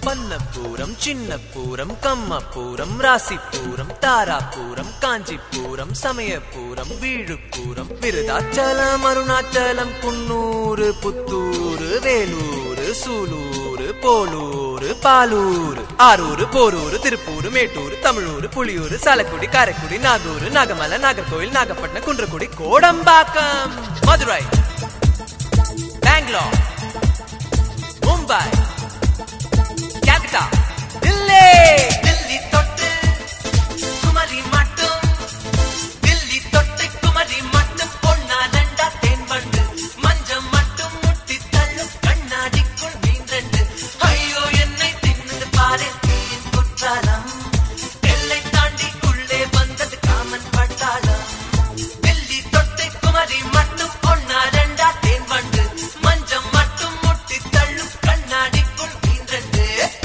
பன்னப்பூரம் சின்னப்பூரம் கம்மப்பூரம் ராசிப்பூரம் தாராப்பூரம் காஞ்சிபுரம் சமயபுரம் வீழுப்பூரம் விருதாச்சலம் அருணாச்சலம் குன்னூர் புத்தூர் வேலூர் சூலூர் போலூர் பாலூர் ஆரூர் போரூர் திருப்பூர் மேட்டூர் தமிழூர் புலியூர் சாலக்குடி காரைக்குடி நாகூர் நாகமலை நாகர்கோவில் நாகப்பட்டினம் குன்றக்குடி கோடம்பாக்கம் மதுரை பெங்களூர் மும்பை கல்கத்தா தில்லி தில்லி தொட்டு குமரி மட்டும் தில்லி தொட்டு குமரி மட்டும் பொன்னா ரெண்டா தேன்பண்டு மஞ்சம் மட்டும் முட்டி தள்ளும் கண்ணாடிக்குள் மீன் ரெண்டு ஐயோ என்னை தின்னு பாரு தீயின் குற்றாலம் எல்லை தாண்டிக்குள்ளே வந்தது காமன் பட்டாளம் தில்லி தொட்டு குமரி மட்டும் பொன்னா ரெண்டா தேன்பண்டு மஞ்சம் மட்டும் முட்டி தள்ளும் கண்ணாடிக்குள் மீன் ரெண்டு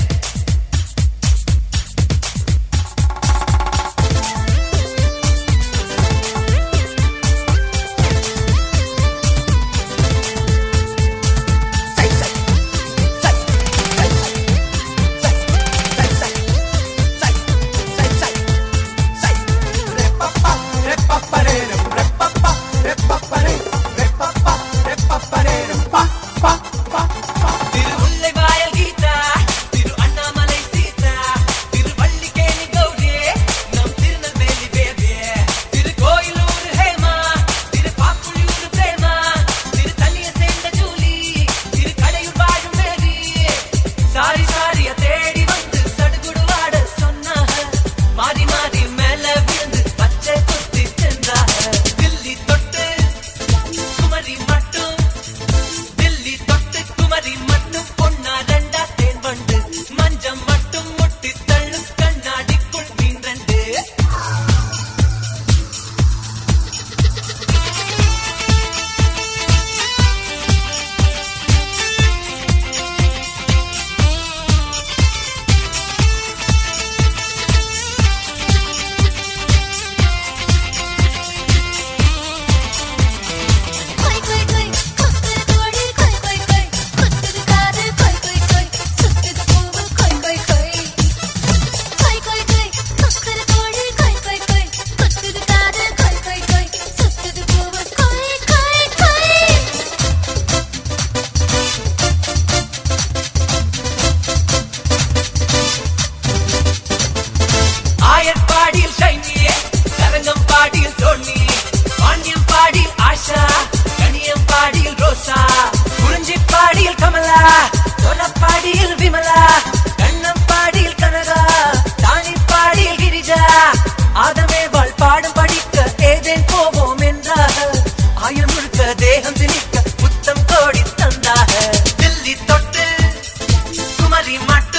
திருமுல்லை வாயல் கீதா திரு அண்ணாமலை சீதா திரு வள்ளிக்கேணி கௌரி நம் Tirunelveli Baby Thirukoyilur Hema Thiruppapuliyur Prema திரு தண்ணிய சேர்ந்த ஜூலி திரு கடையூர் வாழும் மேரி சாரி சாரிய தேடி வந்து சடுகுடுவாட சொன்னாக மாறி மாறி மேல விழுந்து பச்சை குத்தி சென்றாக தில்லி தொட்டு குமரி மட்டும் தில்லி தொட்டு குமரி மட்டும் பொன்னா ரெண்டா தேன் வண்டு மஞ்சம் மட்டும் முட்டி தள்ளும் கண்ணாடிக்குள் மீன் ரெண்டு கொய் கொய் கொய் கொத்துது கோழி கொய் கொய் கொய் கொத்துது காது கொய் கொய் கொய் சுத்துது பூவு கொய் கொய் கொய் கொய் கொய் கொய் கொத்துது கோழி கொய் கொய் கொய் கொத்துது காது கொய் கொய் கொய் சுத்துது பூவு கொய் கொய் கொய் ஆயர்பாடியில் ஷைனியே சரங்கம்பாடியில் சோனி பாண்டியம்பாடியில் ஆஷா கனியம்பாடியில் ரோசா குறிஞ்சிப்பாடியில் கமலா தொலப்பாடியில் விமலா கண்ணம்பாடியில் கனகா தானிப்பாடியில் கிரிஜா ஆதமே வாழ் பாடும் படிக்க ஏதேன் போவோம் என்றாக ஆயுள் முழுக்க தேகம் திணிக்க புத்தம் கோடி தந்தாக தில்லி தொட்டு குமரி மட்டு